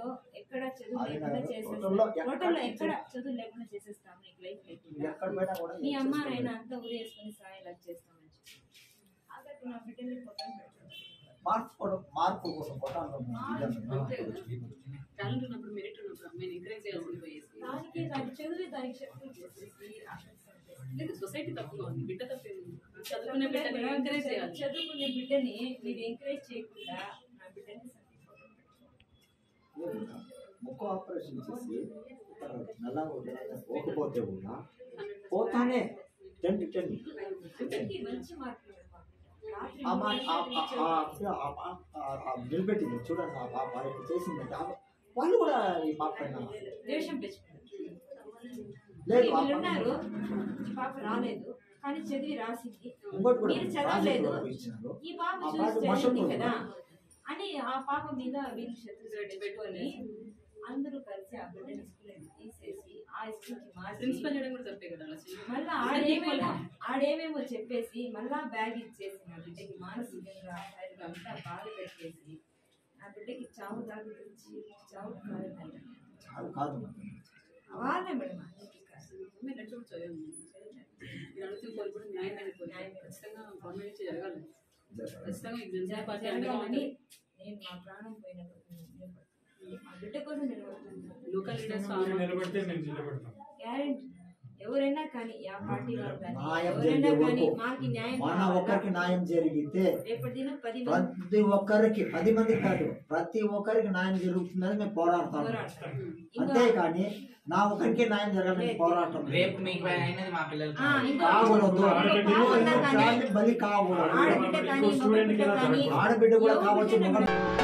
హోటల్లో ఎక్కడ చదువు అది లేకుండా కాదు. చేసేస్తాం హోటల్లో ఎక్కడ హోటల్లో నుంచి- ఎక్కడ చదువు లేకుండా చేసేస్తాం నీకు లైఫ్ లేకుండా ఎక్కడ పోయినా కూడా మీ ఏం అమ్మ చేసుకోలేదు. నాయన అంతా ఊరేసుకొని సాయం చేస్తామని చెప్పి ఆఖరికి నా బిడ్డని పక్కన పెట్టాను మార్క్స్ కూడా మార్పు కోసం కొట్టాలి అంతే కదా టాలెంట్ ఉన్నప్పుడు మెరిట్ ఉన్నప్పుడు అమ్మాయిని ఎంకరేజ్ చేయాల్సింది పోయేసి దానికి దాని చదివి దానికి శక్తి చేసేసి ఆశిస్తాను. లేదు సొసైటీ తప్పుగా ఉంది బిడ్డ తప్పేముంది చదువుకునే బిడ్డని ఎంకరేజ్ చేయాలి చదువుకునే బిడ్డని మీరు ఎంకరేజ్ చేయకుండా నా బిడ్డని ముక్కు ఆపరేషన్ చేసి ఇక్కడ నల్లగా వదిలేస్తే పోకపోతే కూడా పోతానే టెన్ టు టెన్ అందరికీ మంచి మార్కులు రాత్రి ఆ మాట ఆ- మూడు ఆ- గంటలకు ఆ- ఆ- ఆ- ఆ- ఆ నిలబెట్టింది చూడండి ఆ పాప ఇప్పుడు చేసిందంటే ఆ- వాళ్ళు కూడా ఈ పాప పైన ద్వేషం పెంచుకున్నారు లేదు ఆ వీళ్ళు పాప ఉన్నారు ఈ పాప రాలేదు కానీ చదివి రాసింది ఇంకోటి కూడా మీరు చదవలేదు ప్రాజెక్ట్ ఇచ్చినారు ఈ పాప ఆ చూసి పాప చదివింది మషం కదా అని ఆ పాప మీద వీళ్ళు శత్రువులు పెట్టుకొని అందరూ కలిసి ఆ బిడ్డని స్కూల్ తీసేసి ఆ స్కూల్కి మార్చి ప్రిన్సిపల్ చేయడం కూడా తప్పే కదా అలా చేయడం. మళ్ళా ఆడేమేమో ఆడేమేమో చెప్పేసి మళ్ళా బ్యాగ్ ఇచ్చేసి నా బిడ్డకి మానసికంగా శారీరకంగా అంతా బాధ పెట్టేసి నా బిడ్డకి చావు దాకా తెచ్చి చావు కాదు చాలు కాదు వాళ్ళే మేడం అన్నిటికీ కాదు. మీరు నెట్ కూడా చదివాను మీరు అడుగుతున్న కోరిక కూడా న్యాయమైన కోరిక ఖచ్చితంగా గవర్నమెంట్ నుంచి జరగాలి ఖచ్చితంగా ఈ జనసేన పార్టీ అండగా జరగాలని ఉంటుంది నేను మా ప్రాణం పోయినప్పుడు నేను నిలబడతాను. మా బిడ్డ కోసం నిలబడుతున్నాను లోకల్ లీడర్స్ మీరు నిలబడితే మేము నిలబడతాం గ్యారెంటీ ఎవరైనా కానీ ఆ పార్టీ వారు కానీ న్యాయం ఎవరైనా జరిగే కానీ వరకు మాకి న్యాయం మన కావాలా? ఒక్కరికి న్యాయం జరిగితే రేపటి దినం పది మంది ప్రతి ఒక్కరికి పది మందికి కాదు ప్రతి ఒక్కరికి న్యాయం జరుగుతుందని మేము పోరాడతాం పోరాడతారు ఇంకో- అంతేకాని నా ఒక్కరికి న్యాయం జరగాలని పోరాటం రేపు మీకు అయినది మా పిల్లలకి ఆ, ఇంకో- కాకూడదు ఆడబిడ్డ ఇంకో పాప ఉన్నా కానీ బలి కాకూడదు ఆడబిడ్డ కానీ మగ బిడ్డ కానీ ఆడబిడ్డ కూడా ఎవరు కావచ్చు పుట్టినా మగ కూడా